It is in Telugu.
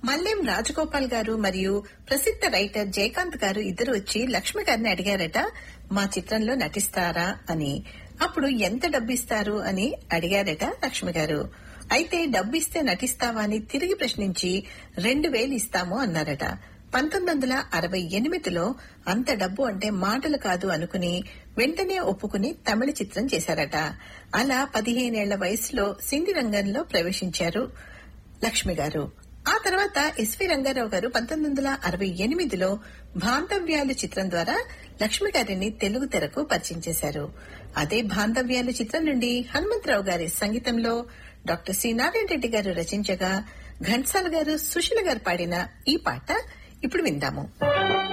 మల్లేం రాజగోపాల్ గారు మరియు ప్రసిద్ధ రైటర్ జయకాంత్ గారు ఇద్దరు వచ్చి లక్ష్మి గారిని అడిగారట మా చిత్రంలో నటిస్తారా అని అప్పుడు ఎంత డబ్బిస్తారు అని అడిగారట లక్ష్మి గారు అయితే డబ్బిస్తే నటిస్తావా అని తిరిగి ప్రశ్నించి రెండు వేలు ఇస్తాము అన్నారట పంతొమ్మిది వందల అరవై ఎనిమిదిలో అంత డబ్బు అంటే మాటలు కాదు అనుకుని వెంటనే ఒప్పుకుని తమిళ చిత్రం చేశారట అలా పదిహేనేళ్ల వయసులో సింగి రంగంలో ప్రవేశించారు లక్ష్మి గారు ఆ తర్వాత ఎస్వి రంగారావు గారు పంతొమ్మిది వందల అరవై ఎనిమిదిలో బాంధవ్యాలు చిత్రం ద్వారా లక్ష్మి గారిని తెలుగు తెరకు పరిచయం చేశారు అదే బాంధవ్యాలు చిత్రం నుండి హనుమంతరావు గారి సంగీతంలో డాక్టర్ సి నారాయణ రెడ్డి గారు రచించగా ఘంట్సాల గారు సుశీల గారు పాడిన ఈ పాట ఇప్పుడు విందాము